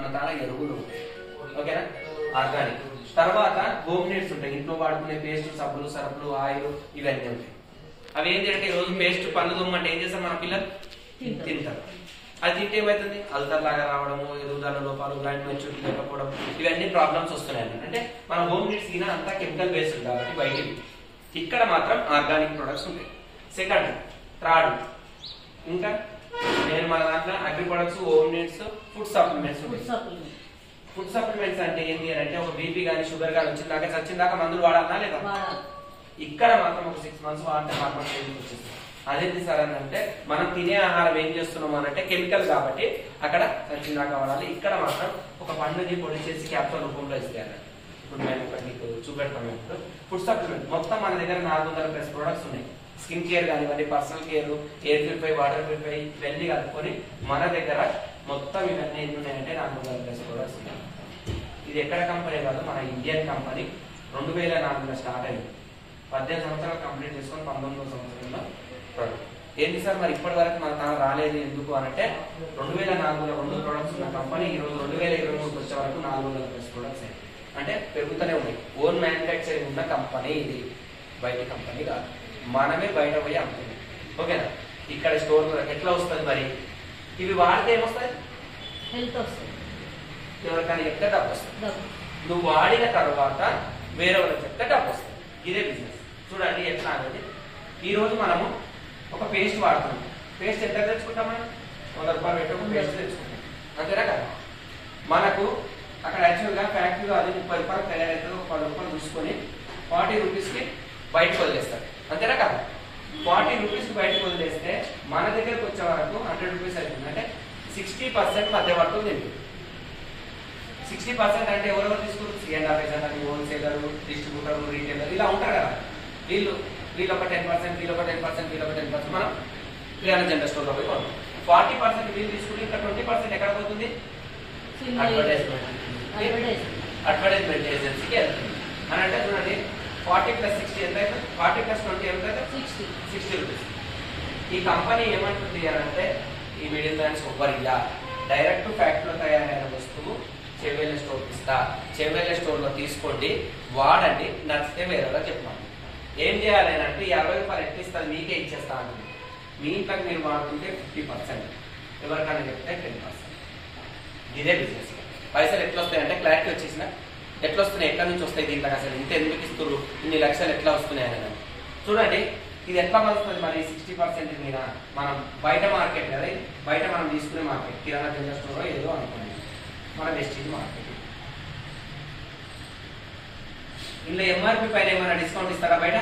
మన తాన ఎరువులు ఉంటాయి ఓకేనా ఆర్గానిక్ తర్వాత హోమ్ నీడ్స్ ఉంటాయి ఇంట్లో వాడుకునే పేస్ట్ సబ్బులు సరుపులు ఆయిల్ ఇవన్నీ ఉంటాయి అవి ఏంటి అంటే ఈ రోజు పేస్ట్ పళ్ళు దుమ్మంటే ఏం చేస్తారు మన పిల్లలు తింటారు. తింటారు అది తింటే ఏమవుతుంది అల్సర్ లాగా రావడము ఎదుగుదల లోపాలు గ్రాండ్ మెచ్యూరిటీ లేకపోవడం ఇవన్నీ ప్రాబ్లమ్స్ వస్తున్నాయి అన్నమాట. అంటే మన హోమ్ నీడ్స్ కింద అంతా కెమికల్ బేస్డ్ కాబట్టి బయటికి ఇక్కడ మాత్రం ఆర్గానిక్ ప్రొడక్ట్స్ ఉంటాయి సెకండ్ థర్డ్ ఇంకా నేను మన దాంట్లో agri products home needs food supplements food ఉంటాయి సప్లిమెంట్ ఫుడ్ సప్లిమెంట్స్ అంటే ఏంటి అని అంటే ఒక బీపీ కానీ షుగర్ కానీ వచ్చిందాక చచ్చిందాక మందులు వాడాలా లేదా వాడాలి ఇక్కడ మాత్రం ఒక సిక్స్ మంత్స్ వాడితే హార్మోన్ చేంజ్ వచ్చేస్తుంది అదేంటి సార్ అని అంటే మనం తినే ఆహారం ఏం చేస్తున్నాం అని అంటే కెమికల్ కాబట్టి అక్కడ చచ్చిందాక వాడాలి ఇక్కడ మాత్రం ఒక పండుని పొడి చేసి క్యాప్సూల్ రూపంలో ఇస్తారు ఇప్పుడు మేము ఒకటి మీకు చూపెడతాం ఇప్పుడు ఫుడ్ సప్లిమెంట్ మొత్తం మన దగ్గర నాలుగు వందల ప్లస్ ప్రొడక్ట్స్ ఉన్నాయి స్కిన్ కేర్ కానివ్వండి personal care air purify water purify ఇవన్నీ కలుపుకొని మన దగ్గర మొత్తం ఇవన్నీ ఎన్ని ఉన్నాయంటే నాలుగు వందల ప్లస్ ప్రొడక్ట్స్ ఉన్నాయి ఇది ఎక్కడ కంపెనీ కాదు మన ఇండియన్ కంపెనీ రెండు వేల నాలుగులో స్టార్ట్ అయింది పద్దెనిమిది సంవత్సరాలు కంప్లీట్ చేసుకొని పంతొమ్మిదో సంవత్సరంలో product. ఏంటి సార్ మరి ఇప్పటి వరకు మన తన రాలేదు ఎందుకు అనంటే రెండు వేల నాలుగులో రెండు ప్రొడక్ట్స్ ఉన్న కంపెనీ ఈ రోజు రెండు వేల ఇరవై మూడుకి వచ్చే వరకు నాలుగు వందల ప్లస్ ప్రొడక్ట్స్ అయ్యాయి అంటే పెరుగుతూనే ఉన్నాయి ఓన్ మ్యానుఫ్యాక్చరింగ్ ఉన్న కంపెనీ ఇది బయట కంపెనీ కాదు మనమే బయట పోయి అమ్ముతుంది ఓకేనా ఇక్కడ స్టోర్ ఎట్లా వస్తుంది మరి ఇవి వాడితే ఏమొస్తుంది హెల్త్ వస్తుంది ఎవరికైనా చెప్తే డబ్బు వస్తుంది డబ్బు నువ్వు వాడిన తర్వాత వేరే వాళ్ళకి చెప్తే డబ్బు వస్తుంది ఇదే బిజినెస్ చూడండి ఎట్లా అనేది ఈ రోజు మనము ఒక పేస్ట్ వాడుతున్నాం పేస్ట్ ఎంత తెచ్చుకుంటాం మనం వంద రూపాయలు పెట్టి ఒక పేస్ట్ తెచ్చుకుంటాం అంతేనా కదా మనకు అక్కడ యాక్చువల్ గా ఫ్యాక్టరీలో అది ముప్పై రూపాయలు తయారైతుంది ఒక పది రూపాయలు చూసుకొని ఫార్టీ రూపీస్ కి బయటకు వదిలేస్తారు అంతేనా కదా ఫార్టీ రూపీస్ కి బయటకు వదిలేస్తే మన దగ్గరకు వచ్చే వరకు హండ్రెడ్ రూపీస్ అవుతుంది అంటే సిక్స్టీ పర్సెంట్ మధ్యవర్తులు తింటుంది సిక్స్టీ పర్సెంట్ అంటే ఎవరెవరు తీసుకుంటారు సి అండ్ ఆఫ్ అని హోల్సేలర్ డిస్ట్రిబ్యూటర్ రీటైలర్ ఇలా ఉంటారు కదా వీళ్ళు వీళ్ళు ఒక టెన్ పర్సెంట్ వీళ్ళు ఒక టెన్ పర్సెంట్ వీళ్ళు ఒక టెన్ పర్సెంట్ మనం కిరాణా జనరల్ స్టోర్లో పోయి కొంటాం ఫార్టీ పర్సెంట్ వీళ్ళు తీసుకుంటే ఇంకా ట్వంటీ పర్సెంట్ ఎక్కడ పోతుంది అడ్వర్టైజ్మెంట్ అడ్వర్టైజ్మెంట్ అడ్వర్టైజ్మెంట్ ఏజెన్సీకి వెళ్తుంది అని అంటే చూడండి ఫార్టీ ప్లస్ సిక్స్టీ ఎంత అవుతుంది ఫార్టీ ప్లస్ ట్వంటీ ఎంత అవుతుంది సిక్స్టీ సిక్స్టీ రూపీస్ ఈ కంపెనీ ఏమంటుంది అని అంటే ఈ మిడిల్ మ్యాన్స్ ఎవ్వరిలా డైరెక్ట్ ఫ్యాక్టరీలో తయారైన వస్తువు చెవెళ్ళ స్టోర్ ఇస్తా చెవెళ్ళ స్టోర్ లో తీసుకోండి వాడండి నచ్చితే వేరేలా చెప్పాను ఏం చేయాలి అని అంటే ఈ అరవై రూపాయలు ఎట్లా ఇస్తుంది మీకే ఇచ్చేస్తా అంటుంది మీ ఇంట్లోకి మీరు వాడుతుంటే ఫిఫ్టీ పర్సెంట్ ఎవరికైనా చెప్తే టెన్ పర్సెంట్ ఇదే బిజినెస్ పైసలు ఎట్లా వస్తాయి అంటే క్లారిటీ వచ్చేసిన ఎట్లా వస్తున్నాయి ఎట్లా నుంచి వస్తాయి దీంట్లో అసలు ఇంత ఎందుకు ఇస్తారు ఇన్ని లక్షలు ఎట్లా వస్తున్నాయి అని చూడండి ఇది ఎట్లా వస్తుంది మరి సిక్స్టీ పర్సెంట్ మీద మనం బయట మార్కెట్ కదా ఇది. బయట మనం తీసుకునే మార్కెట్ కిరాణా జనరల్ స్టోర్ ఏదో అనుకోండి మన వెస్టీజ్ మార్కెట్ ఇందులో ఎంఆర్పి పైన ఏమైనా డిస్కౌంట్ ఇస్తారా బయట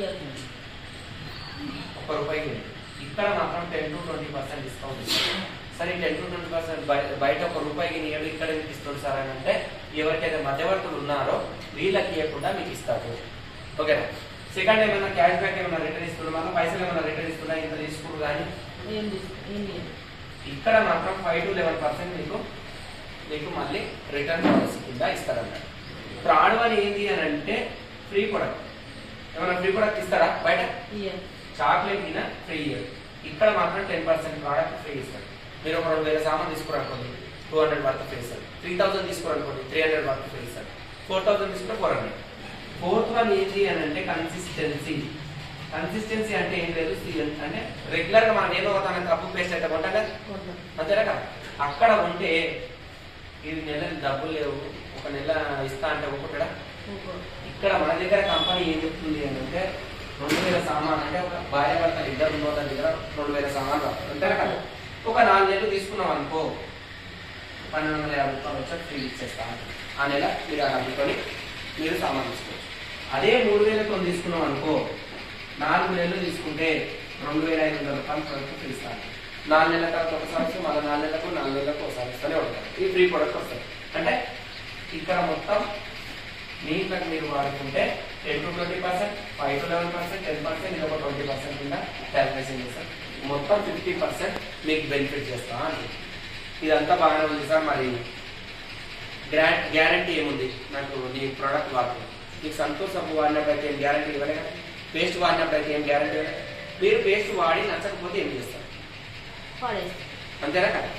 ఒక్క రూపాయికి లేదు. ఇక్కడ మాత్రం ten to twenty percent discount ఇస్తారు సరే టెన్ టు ట్వంటీ పర్సెంట్ బయట ఒక రూపాయికి నీళ్ళు ఇక్కడ ఎందుకు ఇస్తుంది సార్ అని అంటే ఎవరికైతే మధ్యవర్తులు ఉన్నారో వీళ్ళకి ఇవ్వకుండా మీకు ఇస్తారు ఓకేనా సెకండ్ ఏమైనా క్యాష్ బ్యాక్ ఏమైనా రిటర్న్ ఇస్తున్నారు మన పైసలు ఏమైనా రిటర్న్ ఇస్తున్నా ఇంత తీసుకున్నారు కానీ ఏం తీసు- ఏం లేదు. ఇక్కడ మాత్రం ఫైవ్ టు లెవెన్ పర్సెంట్ మీకు మీకు మళ్ళీ రిటర్న్ పాలసీ కింద ఇస్తారన్నమాట ఫ్రాడ్ అని ఏంటి అని అంటే ఫ్రీ ప్రొడక్ట్ ఏమైనా ఫ్రీ ప్రొడక్ట్ ఇస్తారా బయట ఇయ్యం. చాక్లెట్ కింద ఫ్రీ ఇయర్ ఇక్కడ మాత్రం టెన్ పర్సెంట్ ప్రోడక్ట్ ఫ్రీ ఇస్తారు మీరు ఒక రెండు వేల సామాన్ తీసుకోరనుకోండి టూ హండ్రెడ్ వర్త్ ఫ్రీ ఇస్తారు త్రీ థౌసండ్ తీసుకోరనుకోండి త్రీ హండ్రెడ్ వర్త్ ఫ్రీ ఇస్తారు ఫోర్ థౌసండ్ తీసుకుంటే ఫోర్ హండ్రెడ్ ఫోర్త్ వన్ ఏంటి అని అంటే కన్సిస్టెన్సీ కన్సిస్టెన్సీ అంటే ఏం లేదు see అంటే రెగ్యులర్ గా మనం ఏదో ఒక తన కప్పు పేస్ట్ అయితే కొంటాం కదా కొంటాం. అంతేనా కదా అక్కడ ఉంటే ఇది నెల డబ్బులు లేవు ఒక నెల ఇస్తా అంటే ఒక్కొక్కడా ఊకో. ఇక్కడ మన దగ్గర కంపెనీ ఏం చెప్తుంది అంటే రెండు వేల సామాన్ అంటే ఒక భార్య భర్తలు ఇద్దరు ఉన్న వాళ్ళ దగ్గర రెండు వేల సామాన్ రావాలి అంతేనా కదా ఒక నాలుగు నెలలు తీసుకున్నాం అనుకో పన్నెండు వందల యాభై రూపాయలు వచ్చి ఫ్రీ ఇచ్చేస్తా ఆ నెల మీరు అది అమ్ముకొని మీరు సామాన్ తీసుకోవచ్చు అదే మూడు వేలతో తీసుకున్నాం అనుకో నాలుగు నెలలు తీసుకుంటే రెండు వేల ఐదు వందల రూపాయలు ప్రొడక్ట్ ఫ్రీ ఇస్తాను నాలుగు నెలల తర్వాత ఒకసారి వస్తే మళ్ళీ నాలుగు నెలలకు నాలుగు నెలలకు ఒకసారి ఇస్తూనే ఉంటారు ఈ ఫ్రీ ప్రొడక్ట్ వస్తాయి అంటే ఇక్కడ మొత్తం మీ ఇంట్లోకి మీరు వాడుకుంటే ten to twenty percent five to eleven percent ten percent ఇది ఒక ట్వంటీ పర్సెంట్ కింద క్యాల్కులేషన్ చేస్తారు మొత్తం ఫిఫ్టీ పర్సెంట్ మీకు బెనిఫిట్ చేస్తా అని ఇదంతా బాగానే ఉంది సార్ మరి గ్రాంట్ గ్యారంటీ ఏముంది నాకు నీ ప్రోడక్ట్ వాడుతుంది నీకు సంతోష్ సబ్బు వాడినప్పుడు అయితే ఏం గ్యారంటీ ఇవ్వలే కదా పేస్ట్ వాడినప్పుడు అయితే ఏం గ్యారంటీ ఇవ్వలే మీరు పేస్ట్ వాడి నచ్చకపోతే ఏం చేస్తారు పడేస్తాం. అంతేనా కదా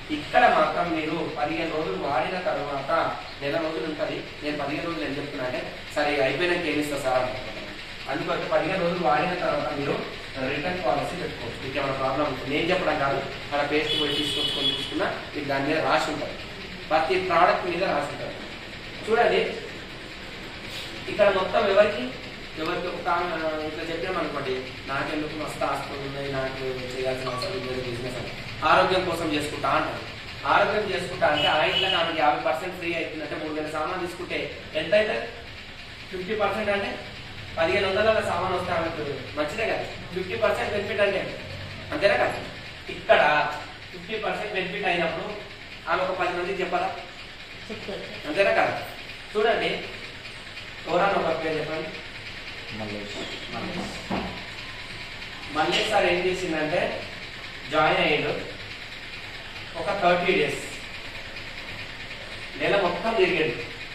ఇక్కడ మాత్రం మీరు పదిహేను రోజులు వాడిన తర్వాత నెల రోజులు ఉంటుంది నేను పదిహేను రోజులు ఏం చెప్తున్నా అంటే సరే ఇక అయిపోయినాక ఏమి ఇస్తా సార్ అనుకుంటున్నాను. అందుకొచ్చి పదిహేను రోజులు వాడిన తర్వాత మీరు రిటర్న్ పాలసీ పెట్టుకోవచ్చు మీకు ఏమైనా ప్రాబ్లం ఉంటుంది నేను చెప్పడం కాదు అక్కడ పేస్ట్ పోయి తీసుకొచ్చుకొని చూసుకున్నా మీకు దాని మీద రాసి ఉంటుంది ప్రతి ప్రోడక్ట్ మీద రాసి ఉంటుంది చూడండి ఇక్కడ మొత్తం ఎవరికి ఎవరికి ఒక కామ- ఇట్లా చెప్పాం అనుకోండి నాకెందుకు మస్తు ఆస్తులు ఉన్నాయి నాకు చేయాల్సిన అవసరం లేదు బిజినెస్ అని ఆరోగ్యం కోసం చేసుకుంటా అంటారు ఆరోగ్యం చేసుకుంటా అంటే ఆ ఇంట్లో ఆమెకి యాభై పర్సెంట్ ఫ్రీ అవుతుంది అంటే మూడు వేల సామాన్ తీసుకుంటే ఎంత అవుతుంది ఫిఫ్టీ పర్సెంట్ అంటే పదిహేను వందల సామాన్ వస్తే ఆమెకు మంచిదే కదా ఫిఫ్టీ పర్సెంట్ బెనిఫిట్ అంటే అంతేనా కదా ఇక్కడ ఫిఫ్టీ పర్సెంట్ బెనిఫిట్ అయినప్పుడు ఆమె ఒక పది మందికి చెప్పాలా చెప్తారు అంతేనా కదా చూడండి ఎవరన్నా ఒక పేరు చెప్పండి మళ్ళీ సార్ ఏం చేసిందంటే జాయిన్ అయ్యాడు ఒక థర్టీ డేస్ నెల మొత్తం తిరిగాడు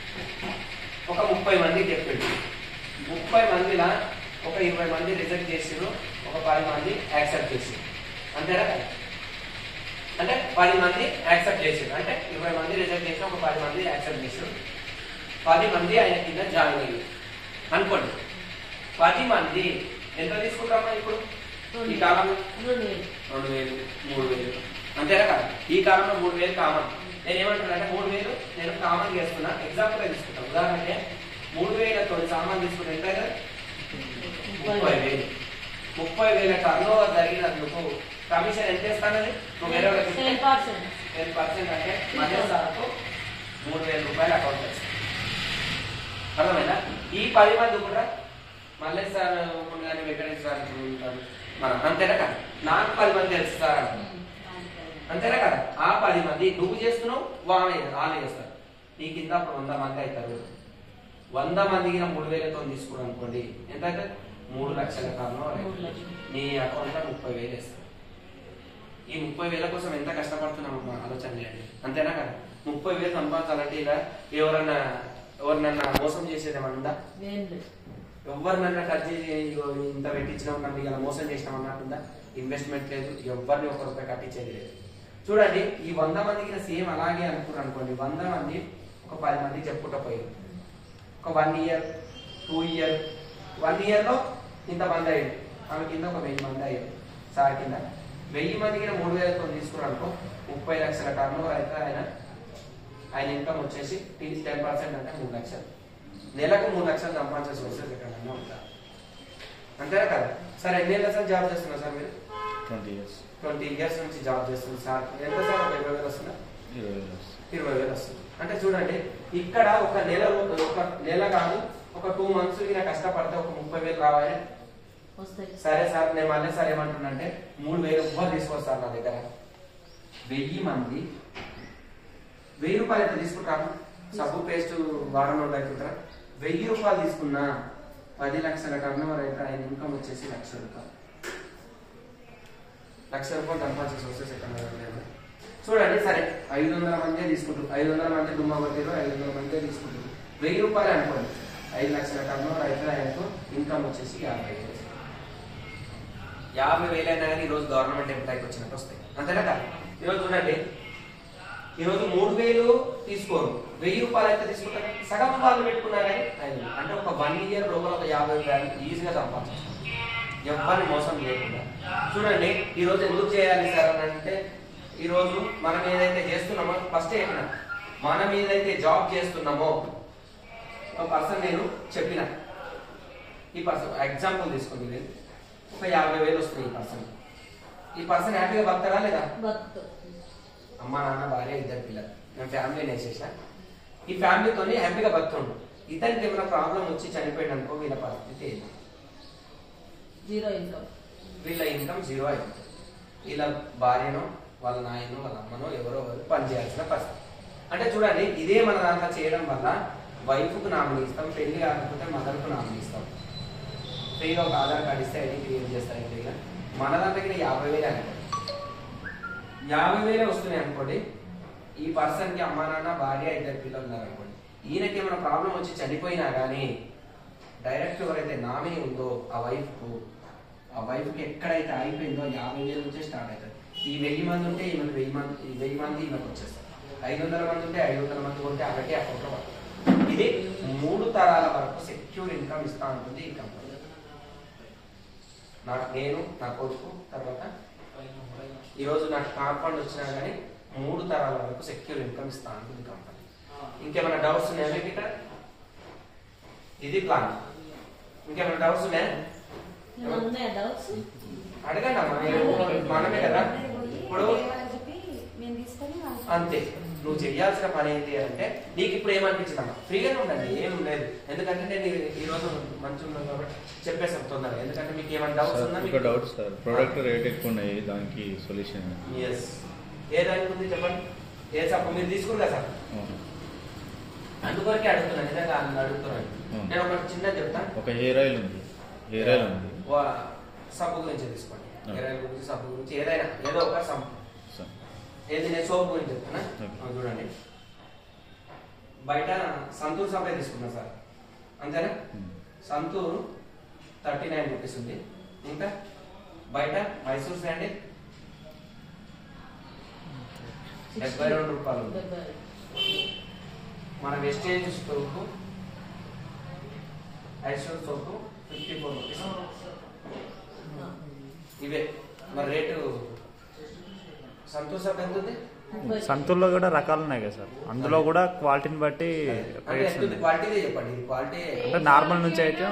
ఒక ముప్పై మందికి చెప్పాడు ముప్పై మందిలా ఒక ఇరవై మంది రిజెక్ట్ చేసిరు ఒక పది మంది యాక్సెప్ట్ చేసిరు అంతేనా కదా అంటే పది మంది యాక్సెప్ట్ చేసారు అంటే ఇరవై మంది రిజెక్ట్ చేసిన ఒక పది మంది యాక్సెప్ట్ చేసారు పది మంది ఆయన కింద జాయిన్ అయ్యారు అనుకోండి పది మంది ఎంత తీసుకుంటామా ఇప్పుడు ఈ కాలంలో రెండు వేలు రెండు వేలు మూడు వేలు అంతేనా కదా ఈ కాలంలో మూడు వేలు కామన్ నేను ఏమంటున్నా అంటే మూడు వేలు నేను కామన్ చేస్తున్నా ఎగ్జాంపుల్ తీసుకుంటాను ఉదాహరణకి మూడు వేలతో సామాన్ తీసుకుంటే ఎంత అవుతుంది? ముప్పై వేలు ముప్పై వేల టర్న్ ఓవర్ జరిగినందుకు కమిషన్ ఎంత ఇస్తానని నువ్వు వేరే వాళ్ళకి ఇస్తే టెన్ పర్సెంట్ టెన్ పర్సెంట్ అంటే మధ్య సార్కు మూడు వేల రూపాయలు అకౌంట్ చేస్తాను అర్థమైందా ఈ పది మంది కూడా మళ్ళీ సార్ ముందుగానే వెంకటేశ్వర సార్ ఇప్పుడు ఉంటారు మన అంతేనా కదా నాకు పది మంది తెలుసు సార్ అంటారు. అంతేనా కదా ఆ పది మంది నువ్వు చేస్తున్నావు వాళ్ళే వాళ్ళే చేస్తారు నీ కింద అప్పుడు వంద మంది అవుతారు వంద మందికి నా మూడు వేలతో తీసుకోవడం అనుకోండి ఎంత అయితే మూడు లక్షల కర్ణం మూడు లక్షలు. నీ అకౌంట్ లో ముప్పై వేలు వేస్తారు ఈ ముప్పై వేల కోసం ఎంత కష్టపడుతున్నాం అమ్మా ఆలోచన చేయండి అంతేనా కదా ముప్పై వేలు సంపాదించాలంటే ఇలా ఎవరన్నా ఎవరినన్నా మోసం చేసేది ఏమన్నా ఉందా ఏం లేదు ఎవరినన్నా టచ్ చేసి ఇగో ఇంత పెట్టించినాం నన్ను ఇలా మోసం చేసినాం అన్నట్టుందా ఇన్వెస్ట్మెంట్ లేదు ఎవరిని ఒక రూపాయి కట్టించేది లేదు చూడండి ఈ వంద మందికి సేమ్ అలాగే అనుకున్నారు అనుకోండి వంద మంది ఒక పది మంది చెప్పుకుంటా పోయారు ఒక one year two year one year లో ఇంత మంది అయ్యారు ఆమె కింద ఒక వెయ్యి మంది అయ్యారు సార్ కింద వెయ్యి మందికి మూడు వేలతో తీసుకున్నారు అనుకో ముప్పై లక్షల టర్న్ ఓవర్ అయితే ఆయన ఆయన ఇన్కమ్ వచ్చేసి టెన్ పర్సెంట్ అంటే మూడు లక్షలు నెలకు మూడు లక్షలు సంపాదించే సోర్సెస్ ఎక్కడన్నా ఉంటా అంతేనా కదా సార్ ఎన్ని ఏళ్ళ సార్ జాబ్ చేస్తున్నారు సార్ మీరు ట్వంటీ ఇయర్స్ ట్వంటీ ఇయర్స్ నుంచి జాబ్ చేస్తున్నారు సార్ ఎంత సార్ ఒక ఇరవై వేలు వస్తుందా ఇరవై వేలు వస్తుంది ఇరవై వేలు వస్తుంది అంటే చూడండి ఇక్కడ ఒక నెల రో- ఒక నెల కాదు ఒక టూ మంత్స్ నేను కష్టపడితే ఒక ముప్పై వేలు రావాలి వస్తాయి సరే సార్ నేను మళ్ళీ సార్ ఏమంటున్నా అంటే మూడు వేలు ఎవ్వరు తీసుకొస్తారు నా దగ్గర వెయ్యి మంది వెయ్యి రూపాయలు అయితే తీసుకుంటారు సబ్బు పేస్ట్ వాడడం దగ్గర వెయ్యి రూపాయలు తీసుకున్నా పది లక్షల టర్న్ ఓవర్ అయితే ఆయన ఇన్కమ్ వచ్చేసి లక్ష రూపాయలు లక్ష రూపాయలు సంపాదించే సోర్సెస్ ఎక్కడ ఉన్నాయి? చూడండి సరే ఐదు వందల మందే తీసుకుంటారు ఐదు వందల మంది దుమ్మ కొట్టారు ఐదు వందల మందే తీసుకుంటారు వెయ్యి రూపాయలు అనుకోండి ఐదు లక్షల టర్న్ ఓవర్ అయితే ఆయనకు ఇన్కమ్ వచ్చేసి యాభై వేలు యాభై వేలైనా కానీ ఈరోజు గవర్నమెంట్ ఎంప్లాయ్కి వచ్చినట్టు వస్తాయి అంతేనా కదా ఈరోజు చూడండి ఈరోజు మూడు వేలు తీసుకోరు వెయ్యి రూపాయలు అయితే తీసుకుంటారు సగం వాళ్ళు పెట్టుకున్నారు కానీ ఐదు వేలు. అంటే ఒక వన్ ఇయర్ లోపల ఒక యాభై వేలు ఈజీగా సంపాదించారు ఎవరిని మోసం చేయకుండా చూడండి ఈ రోజు ఎందుకు చేయాలి సార్ అని అంటే ఈ రోజు మనం ఏదైతే చేస్తున్నామో ఫస్ట్ చెప్పిన మనం ఏదైతే జాబ్ చేస్తున్నామో ఒక పర్సన్ నేను చెప్పిన ఈ పర్సన్ ఎగ్జాంపుల్ తీసుకుంది నేను ఒక యాభై వేలు వస్తుంది ఈ పర్సన్ ఈ పర్సన్ హ్యాపీగా బతారా లేదా బతు అమ్మ నాన్న భార్య ఇద్దరు పిల్లలు నేను ఫ్యామిలీని వేసేసా ఈ ఫ్యామిలీతో హ్యాపీగా బతుండు ఇతనికి ఏమైనా ప్రాబ్లం వచ్చి చనిపోయాడు అనుకో వీళ్ళ పరిస్థితి ఏంటి జీరో ఇన్కమ్ వీళ్ళ ఇన్కమ్ జీరో అయిపోతుంది వీళ్ళ భార్యనో వాళ్ళ నాయనో వాళ్ళ అమ్మనో ఎవరో ఒకరు పని చేయాల్సిన పరిస్థితి అంటే చూడండి ఇదే మన దాంట్లో చేయడం వల్ల వైఫ్కు నామినీ ఇస్తాం పెళ్లి కాకపోతే మదర్కు నామినీ ఇస్తాం ఫ్రీగా ఒక ఆధార్ కార్డు ఇస్తే ఐడి క్రియేట్ చేస్తారు ఫ్రీగా మన దాంట్లోకి యాభై వేలు అనుకోండి యాభై వేలే వస్తున్నాయి అనుకోండి ఈ పర్సన్కి అమ్మ నాన్న భార్య ఇద్దరు పిల్లలు ఉన్నారు అనుకోండి ఈయనకి ఏమైనా ప్రాబ్లం వచ్చి చనిపోయినా కానీ డైరెక్ట్ ఎవరైతే నామినీ ఉందో ఆ వైఫ్కు ఆ వైఫ్కి ఎక్కడైతే అయిపోయిందో యాభై వేల నుంచే స్టార్ట్ అవుతుంది ఈ వెయ్యి మంది ఉంటే ఈమెకు వెయ్యి మంది ఈ వెయ్యి మంది ఈమెకు వచ్చేస్తారు ఐదు వందల మంది ఉంటే ఐదు వందల మంది ఉంటే అలాగే అకౌంట్లో పడుతుంది ఇది మూడు తరాల వరకు సెక్యూర్ ఇన్కమ్ ఇస్తా ఉంటుంది ఈ కంపెనీ నాకు నేను నా కొడుకు తర్వాత ఈరోజు నాకు కాంపౌండ్ వచ్చినా కానీ మూడు తరాల వరకు సెక్యూర్ ఇన్కమ్ ఇస్తా ఉంటుంది కంపెనీ ఇంకేమైనా డౌట్స్ ఉన్నాయా మీకు ఇక్కడ ఇది ప్లాన్ ఇంకేమైనా డౌట్స్ ఉన్నాయా ఏమన్నా ఉన్నాయా డౌట్స్ అడగండి అమ్మా నేను- మనమే కదా ఇప్పుడు మేము తీసుకొని వాళ్ళకి అంతే నువ్వు చేయాల్సిన పని ఏంటి అంటే నీకు ఇప్పుడు ఏమనిపించింది అమ్మా ఫ్రీగానే ఉండండి ఏం లేదు ఎందుకంటే నేను ఈ- ఈ రోజు మంచిగా ఉన్నాను కాబట్టి చెప్పేసాను తొందరగా ఎందుకంటే మీకు ఏమైనా డౌట్స్ సార్ ఉన్నా ఒక డౌట్ సార్ ప్రోడక్ట్ రేట్ ఎక్కువ ఉన్నాయి దానికి సొల్యూషన్ ఎస్ ఏ దానికి ఉంది చెప్పండి ఏ సబ్బు మీరు తీసుకురు కదా సార్ అందుకొరకే అడుగుతున్నాను నిజంగా నన్ను అడుగుతున్నాను Hmm. నేను ఒకటి చిన్న చెప్తాను ఒక హెయిర్ ఆయిల్ ఉంది హెయిర్ ఆయిల్ ఉంది వా- సబ్బు గురించి తీసుకోండి Hmm. హెయిర్ ఆయిల్ గురించి సబ్బు గురించి ఏదైనా ఏదో ఒక సబ్బు సార్ ఏది నేను సోప్ గురించి చెప్తానా Okay. ఆ, చూడండి బయట సంతూర్ సబ్బే తీసుకున్నా సార్ అంతేనా ఉమ్. సంతూర్ థర్టీ నైన్ రూపీస్ ఉంది ఇంకా బయట మైసూర్ శాండిల్ డెబ్బై రెండు రూపాయలు ఉంది డెబ్బై ఐదు. మన వెస్టేజ్ సోపు ఐశ్వర్ సోపు ఫిఫ్టీ ఫోర్ రూపీస్ ఆ. ఇవే మరి రేటు సంతూర్ సబ్బు ఎంత ఉంది ముప్పై. సంతూర్లో కూడా రకాలు ఉన్నాయి కదా సార్ అందులో కూడా క్వాలిటీని బట్టి అంటే రేట్స్ ఎంత ఉంది ఉన్నాయి క్వాలిటీదే చెప్పండి ఇది క్వాలిటీ అంటే నార్మల్ నుంచి అయితే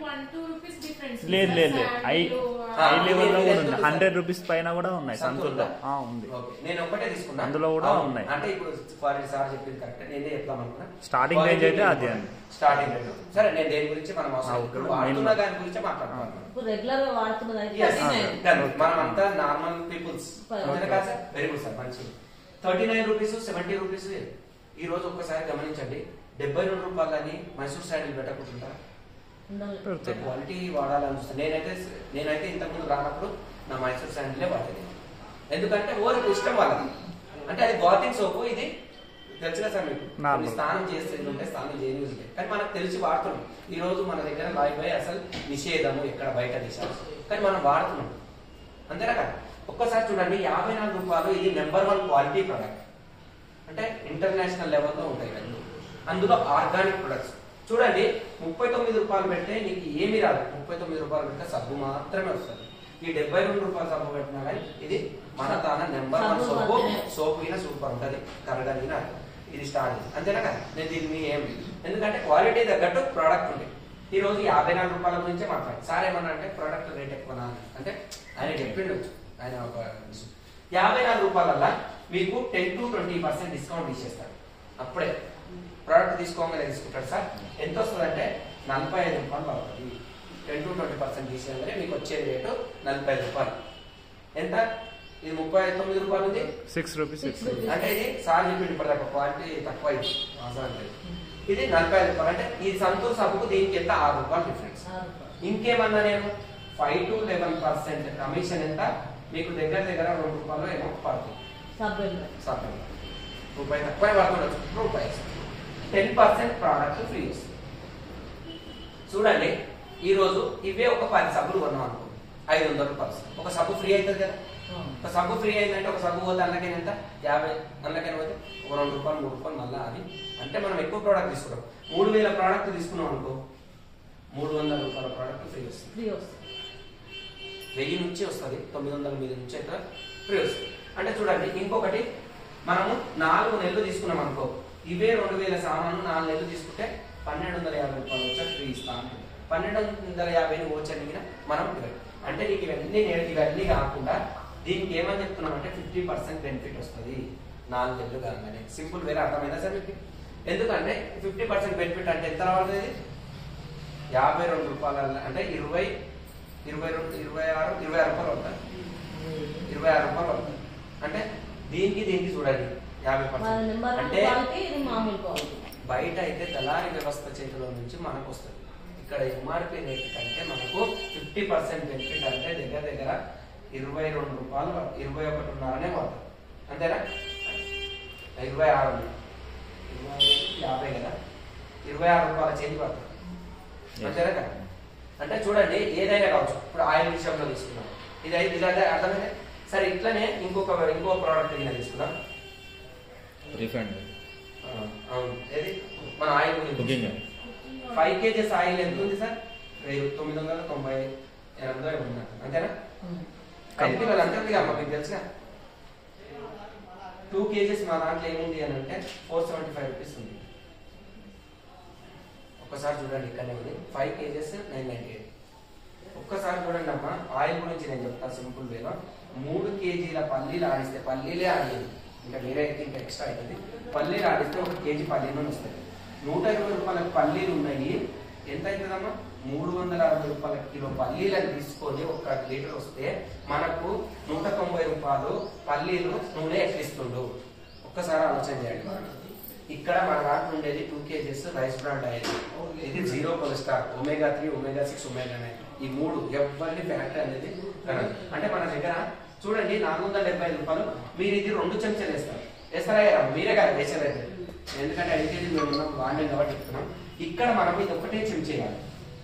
లేదు లేదు లేదు హై ఆ, హై లెవెల్లో ఇది కూడా ఎంత ఉంది ఉంది హండ్రెడ్ సార్? రూపీస్ పైన కూడా ఉన్నాయి సంతూర్లో ఆ, ఉంది ఓకే. నేను ఒకటే తీసుకున్నా అందులో కూడా అవును. ఉన్నాయి. అంటే ఇప్పుడు క్వాలిటీ సార్ చెప్పింది కరెక్ట్ నేనే చెప్తాం అనుకున్నా Starting range అయితే అది అండి. స్టార్టింగ్ రేంజ్ సరే నేను దేని గురించి మనం అవసరం ఆ, లేదు. ఓకే. ఇప్పుడు వాడుతున్న దాని గురించి మాట్లాడుతున్నాం ఇప్పుడు రెగ్యులర్ గా వాడుతున్నది అయితే Yes. Thirty nine. Done. మనం అంతా నార్మల్ పీపుల్స్ Fine. అంతేనా కాదు సార్ వెరీ గుడ్ సార్ మంచిది thirty nine rupees seventy rupees ఈ రోజు ఒక్కసారి గమనించండి డెబ్బై రెండు రూపాయలని మైసూర్ శాండిల్ పెట్టకుంటుంటా ఉండాలి. పెడతారు. క్వాలిటీ వాడాలని చూస్తాను నేనైతే నేనైతే ఇంతకుముందు రానప్పుడు నా మైసూర్ శాండిలే వాడేది ఎందుకంటే ఓరికి ఇష్టం వాళ్ళది అంటే అది బాతింగ్ సోపు ఇది తెలుసుగా సార్ మీకు Normal. కొన్ని స్నానం చేస్తే ఇది ఉంటే స్నానం చేయని ఉంటాయి కానీ మనకు తెలిసి వాడుతున్నాం ఈ రోజు మన దగ్గర లాయ్ బాయ్ అసలు నిషేధము ఎక్కడ బయట దిశాలు కానీ మనం వాడుతున్నాం అంతేనా కదా ఒక్కసారి చూడండి యాభై నాలుగు రూపాయలు ఇది నెంబర్ వన్ క్వాలిటీ ప్రోడక్ట్ అంటే ఇంటర్నేషనల్ లెవెల్లో ఉంటాయి ఇవన్నీ అందులో ఆర్గానిక్ ప్రొడక్ట్స్ చూడండి ముప్పై తొమ్మిది రూపాయలు పెడితే నీకు ఏమీ రాదు ముప్పై తొమ్మిది రూపాయలు పెడితే సబ్బు మాత్రమే వస్తుంది ఈ డెబ్బై రెండు రూపాయల సబ్బు పెట్టినా కానీ ఇది మన తాన నెంబర్ వన్ సబ్బు సోపు మాత్రమే. సోపు అయినా సూపర్ ఉంటుంది కరగలిగిన ఇది స్టార్ట్ చేసి అంతేనా కదా నేను దీన్ని ఏం ఎందుకంటే క్వాలిటీ తగ్గట్టు ప్రోడక్ట్ ఉంది ఈ రోజు యాభై నాలుగు రూపాయల గురించే మాట్లాడు సార్ ఏమన్నా అంటే ప్రోడక్ట్ రేట్ ఎక్కువనా అని. అంటే ఆయన చెప్పిండు ఆయన ఒక విషయం. యాభై నాలుగు రూపాయలల్లా మీకు ten to twenty percent discount ఇచ్చేస్తారు అప్పుడే ప్రోడక్ట్ తీసుకోగానే తీసుకుంటాడు సార్ ఎంత వస్తుంది అంటే నలభై ఐదు రూపాయలు పడుతుంది టెన్ టు ట్వంటీ పర్సెంట్ తీసేయగానే మీకు వచ్చే రేటు నలభై ఐదు రూపాయలు ఎంత ఇది ముప్పై తొమ్మిది రూపాయలు ఉంది six rupees Six six rupees. అంటే ఇది సార్ చెప్పింది ఇప్పటిదాకా క్వాలిటీ తక్కువ ఇది అవసరం లేదు ఇది నలభై ఐదు రూపాయలు అంటే ఈ సంతూర్ సబ్బుకు దీనికి ఎంత ఆరు రూపాయలు డిఫరెన్స్ ఆరు రూపాయలు. ఇంకేమన్నా నేను five to eleven percent commission ఎంత మీకు దగ్గర దగ్గర రెండు రూపాయలు ఏమో పడుతుంది సబ్బు వెళ్ళి. సబ్బు రూపాయి తక్కువ పడుతుండొచ్చు రూపాయి టెన్ పర్సెంట్ ప్రోడక్ట్ ఫ్రీ వస్తుంది చూడండి ఈ రోజు ఇవే ఒక పది సబ్బులు కొన్నాం అనుకో ఐదు వందల రూపాయలు ఒక సబ్బు ఫ్రీ అవుతుంది కదా అవును. ఒక సబ్బు ఫ్రీ అయిందంటే ఒక సబ్బు పోతే అందులోకి ఎంత యాభై అందులోకి పోతే ఒక రెండు రూపాయలు మూడు రూపాయలు మళ్ళీ అది అంటే మనం ఎక్కువ ప్రోడక్ట్ తీసుకున్నాం మూడు వేల ప్రోడక్ట్ తీసుకున్నాం అనుకో మూడు వందల రూపాయల ప్రోడక్ట్ ఫ్రీ వస్తుంది ఫ్రీ వస్తుంది వెయ్యి నుంచి వస్తుంది తొమ్మిది వందల మీద నుంచి అయితే ఫ్రీ వస్తుంది అంటే చూడండి ఇంకొకటి మనము నాలుగు నెలలు తీసుకున్నాం అనుకో ఇవే రెండు వేల సామాను నాలుగు నెలలు తీసుకుంటే పన్నెండు వందల యాభై రూపాయలు వచ్చా ఫ్రీ ఇస్తాను పన్నెండు వందల యాభైని వచ్చనిగిన మనం ఇవ్వాలి. అంటే నీకు ఇవన్నీ నేను ఇవన్నీ కాకుండా దీనికి ఏమని చెప్తున్నాం అంటే ఫిఫ్టీ పర్సెంట్ బెనిఫిట్ వస్తుంది నాలుగు నెలలు కాగానే సింపుల్ వేరే అర్థమైందా సార్ మీకు ఎందుకంటే ఫిఫ్టీ పర్సెంట్ బెనిఫిట్ అంటే ఎంత పడుతుంది యాభై రెండు రూపాయల అంటే ఇరవై ఇరవై రెండు ఇరవై ఆరు ఇరవై ఆరు రూపాయలు అవుతుంది ఇరవై ఆరు రూపాయలు అవుతుంది అంటే దీనికి దీనికి చూడండి యాభై మన పర్సెంట్ నెంబర్ వన్ అంటే క్వాలిటీ ఇది మామూలు క్వాలిటీ బయట అయితే దళారీ వ్యవస్థ చేతిలో నుంచి మనకు వస్తుంది ఇక్కడ ఎంఆర్పి రేట్ కంటే మనకు ఫిఫ్టీ పర్సెంట్ బెనిఫిట్ అంటే దగ్గర దగ్గర ఇరవై రెండు రూపాయలు పడుతుంది. ఇరవై ఒకటిన్నరనే పడుతుంది అంతేనా ఇరవై ఆరు ఉంది. ఇరవై యాభై కదా ఇరవై ఆరు రూపాయల చేంజ్ పడుతుంది అంతేనా కదా అంటే చూడండి ఏదైనా కావచ్చు ఇప్పుడు ఆయిల్ విషయంలో తీసుకున్నాం ఇది అయితే ఇదంటే అర్థమైంది సరే ఇట్లనే ఇంకొక ఇంకో ప్రోడక్ట్ కింద తీసుకుందాం రిఫండ్ ఆ, అవును ఏది మన ఆయిల్ గురించి కుకింగ్ ఫైవ్ కేజెస్ ఆయిల్ ఎంత ఉంది సార్ వెయ్యి తొమ్మిది వందల తొంభై ఎనిమిది వందలు ఉంది అంతేనా ఐదు కిలోలు అంతే ఉంది అమ్మ మీకు తెలుసుగా టూ కేజెస్ మా దాంట్లో ఏముంది అని అంటే ఫోర్ సెవెంటీ ఫైవ్ రూపీస్ ఉంది ఒక్కసారి చూడండి ఇక్కడనే ఉంది five kgs nine ninety eight ఒక్కసారి చూడండి అమ్మా ఆయిల్ గురించి నేను చెప్తాను సింపుల్ వేలో మూడు కేజీల పల్లీలు ఆడిస్తే పల్లీలే ఆడలేదు ఇంకా వేరే అయితే ఇంకా ఎక్స్ట్రా అవుతుంది పల్లీలు ఆడిస్తే ఒక కేజీ పల్లీలు వస్తాయి నూట ఇరవై రూపాయల పల్లీలు ఉన్నాయి ఎంత అవుతుందమ్మా మూడు వందల అరవై రూపాయల కిలో పల్లీలను తీసుకొని ఒక లీటర్ వస్తే మనకు నూట తొంభై రూపాయలు పల్లీలు నూనె ఎక్కిస్తుండు ఒక్కసారి ఆలోచన చేయండి ఇక్కడ మన దాంట్లో ఉండేది two kgs rice brand oil ఇది zero cholesterol omega three omega six omega nine ఈ మూడు ఎవరిని ఫ్యాక్టరీ అనేది కనదు అంటే మన దగ్గర చూడండి నాలుగు వందల డెబ్బై ఐదు రూపాయలు మీరు ఇది రెండు చెంచాలు వేస్తారు వేస్తారా వేయరా? మీరే కదా వేసారు అయితే ఎందుకంటే ఐదు కేజీ మేము ఉన్నాం వాడినాం కాబట్టి చెప్తున్నాం ఇక్కడ మనం ఇది ఒకటే చెంచేయాలి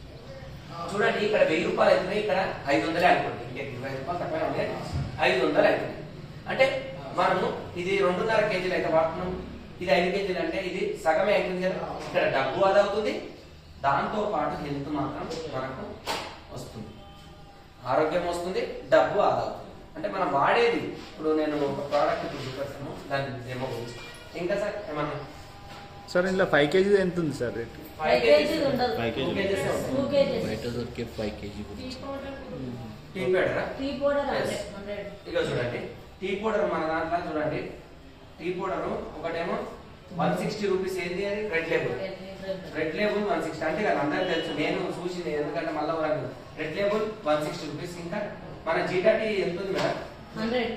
చూడండి ఇక్కడ వెయ్యి రూపాయలు అవుతున్నాయి ఇక్కడ ఐదు వందలే అనుకోండి ఇంకా ఇరవై రూపాయలు తక్కువ ఉంది ఐదు వందలు అవుతుంది అంటే మనము ఇది రెండున్నర కేజీలు అయితే వాడుతున్నాం ఇది ఐదు కేజీలు అంటే ఇది సగమే అవుతుంది కదా ఇక్కడ డబ్బు అది అవుతుంది దాంతో పాటు హెల్త్ మాత్రం మనకు వస్తుంది ఆరోగ్యం వస్తుంది డబ్బు ఆదా అవుతుంది అంటే మనం వాడేది ఇప్పుడు నేను ఒక ప్రోడక్ట్ ఇప్పుడు చూపెడతాను దాని డెమో గురించి ఇంకా సార్ ఏమన్నా సార్ ఇందులో ఫైవ్ కేజీ ఎంత ఉంది సార్ రేట్ ఫైవ్ కేజీలు ఉండదు Five two kg. Kgs two kgs బయట దొరికే five kg tea powder tea పౌడరా tea powder Yes. Hundred hundred ఇక చూడండి టీ పౌడర్ మన దాంట్లో చూడండి టీ పౌడర్ ఒకటేమో వన్ సిక్స్టీ రూపీస్ ఏంది అది red label red label one sixty అంటే కదా అందరికి తెలుసు నేను చూసింది ఎందుకంటే మళ్ళీ వరకు red label one sixty rupees ఇంకా మన జీటా టీ ఎంత ఉంది మేడం హండ్రెడ్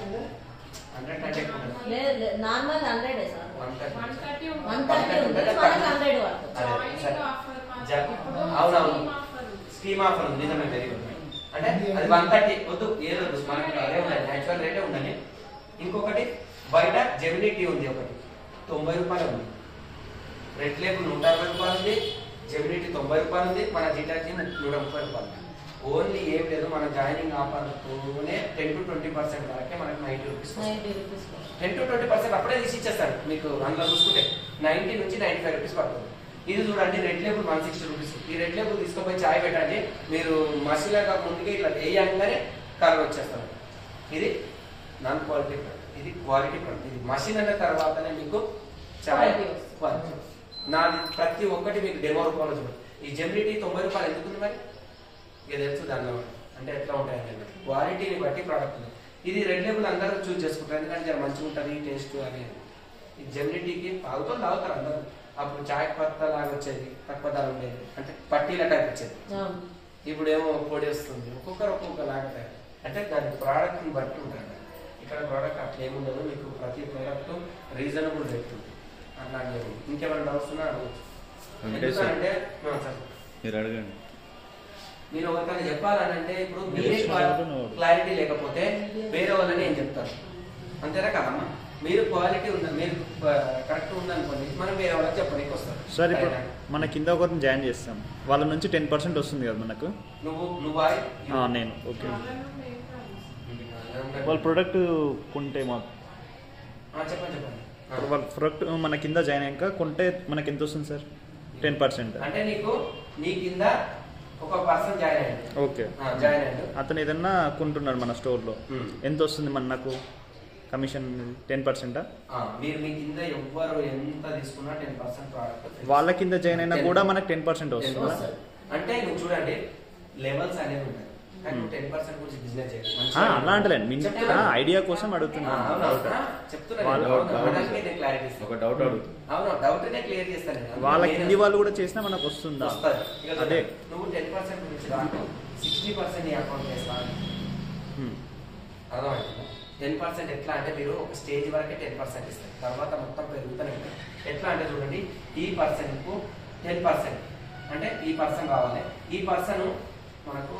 హండ్రెడ్ థర్టీ ఎక్కువ ఉంటుంది. లేదు normal hundred sir one thirty one thirty one thirty ఉంది మనకి హండ్రెడ్ పడుతుంది అదే, జాయినింగ్ సరే. ఆఫర్ జా- ఇప్పుడు అవునవును. స్కీమ్ ఆఫర్ స్కీమ్ ఆఫర్ ఉంది నిజమే వెరీ గుడ్ అంటే అది వన్ థర్టీ వద్దు ఏదో వద్దు మనకి అదే ఉండాలి యాక్చువల్ రేటే ఉండాలి ఇంకొకటి బయట జెమినీ టీ ఉంది ఒకటి తొంభై రూపాయలు ఉంది రెడ్ లేబుల్ నూట అరవై రూపాయలు ఉంది జెమినీ టీ తొంభై రూపాయలు ఉంది మన జీటా టీ నూట ముప్పై రూపాయలు ఓన్లీ ఏం లేదు మన జాయినింగ్ ఆఫర్తోనే టెన్ టు ట్వంటీ పర్సెంట్ వరకే మనకి ninety rupees ninety rupees ten to twenty percent అప్పుడే తీసి ఇచ్చేస్తారు మీకు అందులో చూసుకుంటే నైన్టీ నుంచి నైన్టీ ఫైవ్ రూపీస్ పడుతుంది ఇది చూడండి red label one sixty rupees ఈ రెడ్ లేబుల్ తీసుకుపోయి చాయ్ పెట్టండి మీరు మసీలాగా ముందుకే ఇట్లా వేయంగానే కలర్ వచ్చేస్తారు ఇది నాన్ క్వాలిటీ ప్రొడక్ట్ ఇది క్వాలిటీ ప్రొడక్ట్ ఇది మషిన్ అన్న తర్వాతనే మీకు చాయ్ Quality వస్తుంది. quality. నాది ప్రతి ఒక్కటి మీకు డెమో రూపంలో చూడండి ఈ జెమినిటీ తొంభై రూపాయలు ఎందుకు ఉంది మరి ఇక తెలుసు దానిలో అంటే ఎట్లా ఉంటాయి అనేది క్వాలిటీని బట్టి ప్రోడక్ట్ ఉంది ఇది రెడ్ లేబుల్ అందరూ చూస్ చేసుకుంటారు ఎందుకంటే జర మంచిగా ఉంటుంది టేస్ట్ అని ఈ జెమినిటీకి తాగుతూ తాగుతారు అందరూ అప్పుడు చాయ్ పత్తా లాగా వచ్చేది తక్కువ ధర ఉండేది అంటే పట్టీల టైప్ వచ్చేది అవును ఇప్పుడు ఏమో పొడి వస్తుంది ఒక్కొక్కరు ఒక్కొక్క లాగా తయారు అంటే దాని ప్రోడక్ట్ ని బట్టి ఉంటుంది ఇక్కడ ప్రోడక్ట్ అట్లా ఏముండదు మీకు ప్రతి ప్రోడక్ట్ రీజనబుల్ రేట్ ఉంటుంది అట్లాంటి ఇంకేమైనా డౌట్స్ ఉన్నా అడగచ్చు వెంకటేష్ సార్. ఎందుకంటే ఆ, సార్ మీరు అడగండి మీరు ఒకరిని చెప్పాలని అంటే ఇప్పుడు మీరే మీరు చెప్పాలి. క్లారిటీ లేకపోతే వేరే వాళ్ళని ఏం చెప్తారు అంతేనా కదమ్మా మీరు క్వాలిటీ ఉందా మీరు కరెక్ట్ ఉందనుకోండి మనం వేరే వాళ్ళకి చెప్పడానికి వస్తారు సార్ ఇప్పుడు సరేనా? మన కింద ఒకరిని జాయిన్ చేస్తాం వాళ్ళ నుంచి టెన్ పర్సెంట్ వస్తుంది కదా మనకు నువ్వు నువ్వు ఆయి, ఆ, నేను ఓకే ప్రాబ్లం ఏం కాదు వాళ్ళ ప్రోడక్ట్ కొంటే మా ఆ, చెప్పండి చెప్పండి ఆ. వాళ్ళ ప్రోడక్ట్ మన కింద జాయిన్ అయ్యాక కొంటే మనకి ఎంత వస్తుంది సార్ టెన్ పర్సెంట్ అంటే నీకు నీ కింద ఒక పర్సన్ జాయిన్ అయ్యాడు ఓకే ఆ, జాయిన్ అయ్యాడు అతను ఏదన్నా కొంటున్నాడు మన స్టోర్లో Hmm. ఎంత వస్తుంది మన నాకు కమిషన్ టెన్ పర్సెంటా ఆ, మీరు మీ కింద ఎవ్వరు ఎంత తీసుకున్నా టెన్ పర్సెంట్ ప్రోడక్ట్ వాళ్ళ కింద జాయిన్ అయినా కూడా మనకు టెన్ పర్సెంట్ వస్తుందా వస్తుంది. అంటే నువ్వు చూడండి లెవెల్స్ అనేవి ఉంటాయి కానీ Hmm. టెన్ పర్సెంట్ గురించి బిజినెస్ చేయాలి ఆ, మంచిగా అలా అంటలేండి మీ చెప్తున్నా. ఐడియా కోసం ఆ, అడుగుతున్నాను అవును, అవును. ఆ, చెప్తున్నా వాళ్ళ- నేను. అవును, doubt- అనడానికే నేను క్లారిటీ ఇస్తాను. ఒక డౌట్ అడుగుతుంది అవును డౌట్ నే క్లియర్ చేస్తాను నేను. వాళ్ళ నేను- కింది వాళ్ళు కూడా చేసినా మనకు వస్తుందా వస్తుంది. ఇక చూడండి, అదే. నువ్వు టెన్ పర్సెంట్ గురించి రాకు సిక్స్టీ పర్సెంట్ నీ అకౌంట్ వేస్తాను Hmm. అర్థమవుతుందా టెన్ పర్సెంట్ ఎట్లా అంటే మీరు ఒక స్టేజ్ వరకే టెన్ పర్సెంట్ ఇస్తారు తర్వాత మొత్తం పెరుగుతూనే ఉంటుంది ఎట్లా అంటే చూడండి ఈ పర్సన్ కు టెన్ పర్సెంట్ అంటే ఈ పర్సన్ కావాలి ఈ పర్సన్ మనకు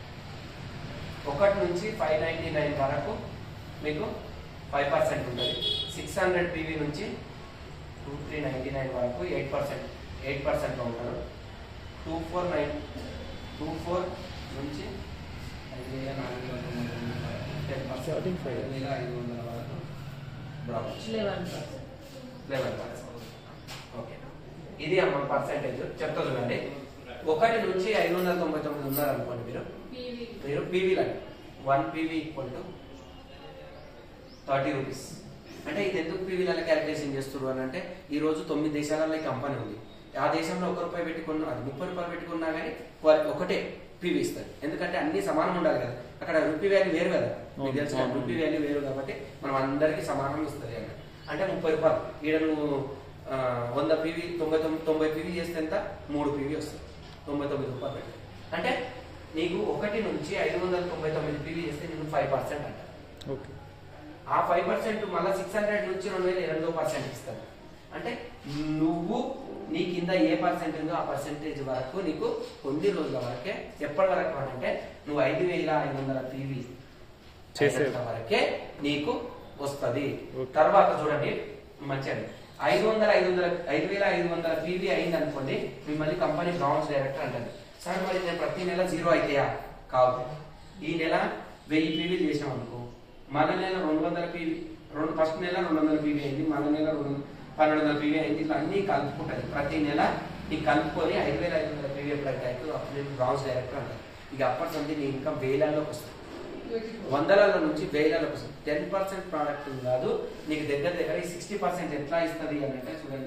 ఒకటి నుంచి ఫైవ్ నైంటీ నైన్ వరకు మీకు ఫైవ్ పర్సెంట్ ఉంటుంది సిక్స్ హండ్రెడ్ పీవీ నుంచి టూ త్రీ నైంటీ నైన్ వరకు ఎయిట్ పర్సెంట్ ఎయిట్ పర్సెంట్లో ఉంటారు two four nine two four నుంచి ఐదు వేల నాలుగు వందల తొంభై తొమ్మిది వరకు టెన్ పర్సెంట్ Starting five. ఐదు వేల ఐదు వందల వరకు drop eleven percent eleven percent okay ఇది అమ్మ పర్సెంటేజ్ చెప్తా చూడండి ఒకటి నుంచి ఐదు వందల తొంభై తొమ్మిది ఉన్నారనుకోండి మీరు పీవీ మీరు పీవీలో one PV equal to thirty rupees అంటే ఇది ఎందుకు పీవీలలో క్యాలిక్యులేషన్ చేస్తారు అని అంటే ఈ రోజు తొమ్మిది దేశాలలో ఈ కంపెనీ ఉంది ఆ దేశంలో ఒక రూపాయి పెట్టుకున్నా అది ముప్పై రూపాయలు పెట్టుకున్నా కానీ వారి- ఒకటే పీవీ ఇస్తారు ఎందుకంటే అన్ని సమానం ఉండాలి కదా అక్కడ రూపీ వాల్యూ వేరు కదా మీకు అవును, తెలుసు కదా, అవును. రూపీ వాల్యూ వేరు కాబట్టి మనం అందరికీ సమానం ఇస్తుంది అక్కడ అంటే ముప్పై రూపాయలు ఈడ నువ్వు ఆ, వంద పీవీ తొంభై తొమ్మిది తొంభై పీవీ చేస్తే ఎంత మూడు పీవీ వస్తుంది తొంభై తొమ్మిది రూపాయలు పెట్టి అంటే నీకు ఒకటి నుంచి ఐదు వందల తొంభై తొమ్మిది పీవీ చేస్తే నీకు ఫైవ్ పర్సెంట్ అంట ఓకే ఆ ఫైవ్ పర్సెంట్ మళ్ళీ సిక్స్ హండ్రెడ్ నుంచి రెండు వేల ఎనిమిదో పర్సెంట్ ఇస్తాను అంటే నువ్వు నీ కింద ఏ పర్సెంట్ ఉందో ఆ పర్సెంటేజ్ వరకు నీకు కొన్ని రోజుల వరకే ఎప్పటి వరకు అంటే నువ్వు ఐదు వేల ఐదు వందల పీవీ చేసే- వరకే నీకు వస్తుంది Okay. తర్వాత చూడండి మంచిగా ఐదు వందల ఐదు వందల ఐదు వేల ఐదు వందల పీవీ అయింది అనుకోండి మిమ్మల్ని కంపెనీ బ్రాంచ్ డైరెక్టర్ అంటారు సార్ మరి నేను ప్రతి నెల జీరో అయితాయా కాదు ఈ నెల వెయ్యి పీవీ చేసాం అనుకో మళ్ళీ నెల రెండు వందల పీవీ రెండు ఫస్ట్ నెల రెండు వందల పీవీ అయింది మళ్ళీ నెల రెండు పన్నెండు వందల పీవీ అయింది ఇట్లా అన్ని కలుపుకుంటుంది ప్రతి నెల ఈ కలుపుకొని ఐదు వేల ఐదు వందల పీవీ ఎప్పుడైతే అవుతుందో అప్పుడు నేను బ్రాంచ్ డైరెక్టర్ అంటారు ఇక అప్పటి నుంచి నీ ఇన్కమ్ వేలల్లోకి వస్తుంది వందలలో నుంచి వేలలో వస్తుంది టెన్ పర్సెంట్ ప్రోడక్ట్ కాదు నీకు దగ్గర దగ్గర ఈ సిక్స్టీ పర్సెంట్ ఎట్లా ఇస్తుంది అని అంటే చూడండి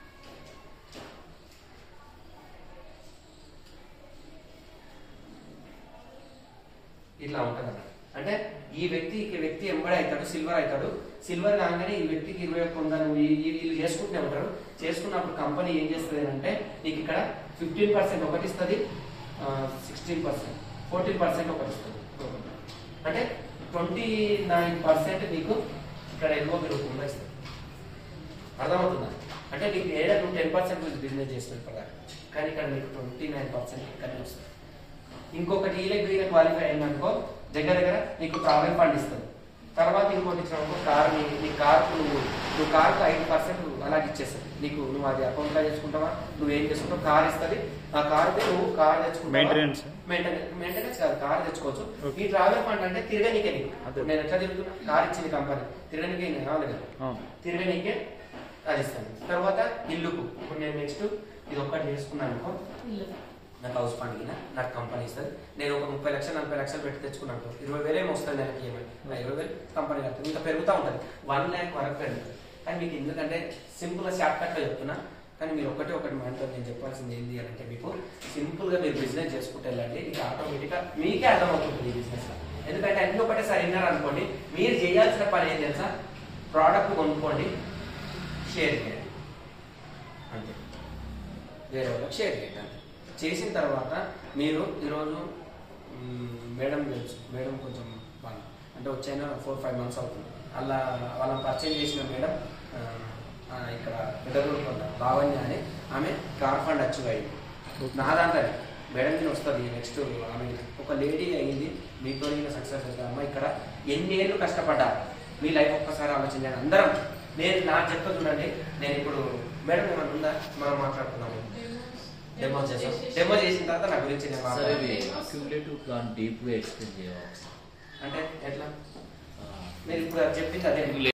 ఇట్లా ఉంటుంది అన్నమాట అంటే ఈ వ్యక్తి ఈ వ్యక్తి ఎంబడి అవుతాడు సిల్వర్ అవుతాడు సిల్వర్ కాగానే ఈ వ్యక్తికి ఇరవై ఒక్క వందలు ఈ- ఈ- వీళ్ళు చేసుకుంటూనే ఉంటారు చేసుకున్నప్పుడు కంపెనీ ఏం చేస్తుంది అంటే నీకు ఇక్కడ ఫిఫ్టీన్ పర్సెంట్ ఒకటి ఇస్తుంది సిక్స్టీన్ పర్సెంట్ ఫోర్టీన్ పర్సెంట్ ఒకటి ఇస్తుంది అంటే ట్వంటీ నైన్ పర్సెంట్ నీకు ఇక్కడ ఎన్నో పెరుగుతుందా ఇస్తుంది అర్థమవుతుందా అంటే నీకు ఏడా నువ్వు టెన్ పర్సెంట్ బిజినెస్ చేస్తున్నావు కదా కానీ ఇక్కడ నీకు ట్వంటీ నైన్ పర్సెంట్ ఇక్కడనే వస్తుంది ఇంకొకటి ఈలకి వీళ్ళకి క్వాలిఫై అయిందనుకో దగ్గర దగ్గర నీకు ట్రావెల్ ఫండ్ ఇస్తుంది తర్వాత ఇంకోటి ఇచ్చినావు కార్ నీ నీ కార్కు నువ్వు నువ్వు కార్కు ఐదు పర్సెంట్ అలాగే ఇచ్చేస్తుంది నీకు నువ్వు అది అకౌంట్లో చేసుకుంటావా నువ్వు ఏం చేసుకుంటావు కార్ ఇస్తుంది ఆ కార్ నువ్వు కార్ తెచ్చుకుంటావా Maintenance. మెయింటెనెన్స్ మెయింటెనెన్స్ కాదు కార్ తెచ్చుకోవచ్చు Okay. ఈ ట్రావెల్ ఫండ్ అంటే తిరగనీకే నీకు అదే. నేను ఎట్లా తిరుగుతున్నా కార్ ఇచ్చింది కంపెనీ తిరగనీకే నేను కావాలి కదా అవును తిరగనీకే అది ఇస్తాను తర్వాత ఇల్లుకు ఇప్పుడు నేను నెక్స్ట్ ఇది ఒక్కటి చేసుకున్నాను అనుకో ఇల్లు నాకు హౌస్ పండిగిన నాకు కంపెనీ ఇస్తుంది నేను ఒక ముప్పై లక్షలు నలభై లక్షలు పెట్టి తెచ్చుకున్నాను అనుకో, ఇరవై వేలు ఏమో వస్తుంది నెలకి ఏమైనా నా ఇరవై వేలు కంపెనీ కడుతుంది ఇంకా పెరుగుతూ ఉంటుంది వన్ ల్యాక్ వరకు పెరుగుతుంది కానీ మీకు ఎందుకంటే సింపుల్గా షార్ట్ కట్లో చెప్తున్నా కానీ మీరు ఒకటి ఒకటి మైండ్తో నేను చెప్పాల్సింది ఏంటి అని అంటే మీకు సింపుల్గా మీరు బిజినెస్ చేసుకుంటే వెళ్ళండి మీకు ఆటోమేటిక్గా మీకే అర్థమవుతుంది ఈ బిజినెస్ ఎందుకంటే అన్ని ఒకటేసారి విన్నారు అనుకోండి మీరు చేయాల్సిన పని ఏం తెలుసా ప్రోడక్ట్ కొనుక్కోండి షేర్ చేయండి అంతే వేరే వాళ్ళకి షేర్ చేయండి అంతే. చేసిన తర్వాత మీరు ఈరోజు మ్, మేడం తెలుసు మేడం కొంచెం బాగా అంటే వచ్చైనా ఫోర్ ఫైవ్ మంత్స్ అవుతుంది అలా వాళ్ళని పరిచయం చేసిన మేడం ఆ, ఆ, ఇక్కడ పెద్దగూడ లావణ్య అని ఆమె కార్ ఫండ్ అచీవ్ అయింది నా దాంట్లో మేడం నేను వస్తుంది నెక్స్ట్ ఆమె ఒక లేడీ అయింది మీతో సక్సెస్ అవుతుంది అమ్మ ఇక్కడ ఎన్ని ఏళ్ళు కష్టపడ్డా మీ లైఫ్ ఒక్కసారి ఆలోచించండి అందరం నేను నాకు చెప్తా చూడండి నేను ఇప్పుడు మేడం ఏమన్నా ఉందా మనం మాట్లాడుతున్నాము డెమో చేసాం డెమో చేసిన తర్వాత నా గురించి నేను సరే మాట్లాడతాను. అక్యుములేటివ్ ప్లాన్ డీప్ గా ఎక్స్ప్లెయిన్ చేయాలి అంటే ఎట్లా ఆ, మీరు ఇప్పుడు అది చెప్పింది అదే